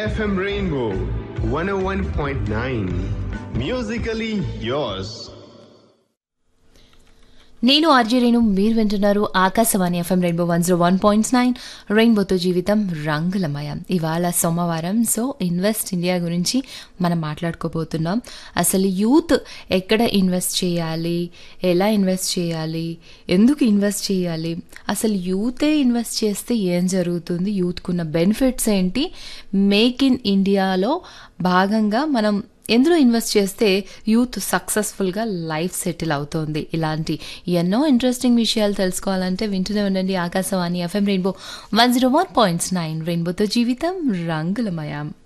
FM Rainbow 101.9. Musically yours. నేను RJ Renu మీరు వింటున్నారు Akashvani FM rainbow one zero one points nine రెయిన్బోతో జీవితం రంగులమయం ఇవాళ సోమవారం సో ఇన్వెస్ట్ ఇండియా గురించి మనం మాట్లాడుకోబోతున్నాం అసలు యూత్ ఎక్కడ ఇన్వెస్ట్ చేయాలి ఎలా ఇన్వెస్ట్ చేయాలి ఎందుకు ఇన్వెస్ట్ చేయాలి అసలు యూతే ఇన్వెస్ట్ చేస్తే ఏం జరుగుతుంది యూత్కున్న బెనిఫిట్స్ ఏంటి మేక్ ఇన్ ఇండియాలో భాగంగా మనం ఎందులో ఇన్వెస్ట్ చేస్తే యూత్ సక్సెస్ఫుల్గా లైఫ్ సెటిల్ అవుతోంది ఇలాంటి ఎన్నో ఇంట్రెస్టింగ్ విషయాలు తెలుసుకోవాలంటే వింటూనే ఉండండి Akashvani FM rainbow one zero one points nine రెయిన్బోతో జీవితం రంగులమయం